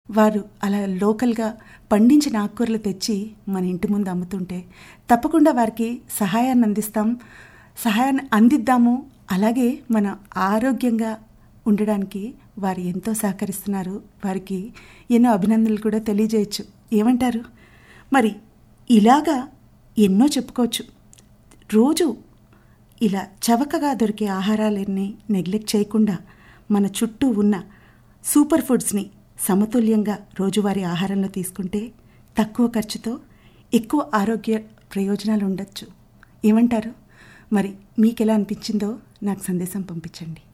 వారు అలా లోకల్గా పండించిన ఆకుకూరలు తెచ్చి మన ఇంటి ముందు అమ్ముతుంటే తప్పకుండా వారికి సహాయాన్ని అందిస్తాం సహాయాన్ని అందిద్దాము అలాగే మన ఆరోగ్యంగా ఉండడానికి వారు ఎంతో సహకరిస్తున్నారు వారికి ఎన్నో అభినందనలు కూడా తెలియజేయచ్చు ఏమంటారు మరి ఇలాగా ఎన్నో చెప్పుకోవచ్చు రోజు ఇలా చవకగా దొరికే ఆహారాలన్నీ నెగ్లెక్ట్ చేయకుండా మన చుట్టూ ఉన్న సూపర్ ఫుడ్స్ని సమతుల్యంగా రోజువారీ ఆహారంలో తీసుకుంటే తక్కువ ఖర్చుతో ఎక్కువ ఆరోగ్య ప్రయోజనాలు ఉండొచ్చు ఏమంటారు మరి మీకు ఎలా అనిపించిందో నాకు సందేశం పంపించండి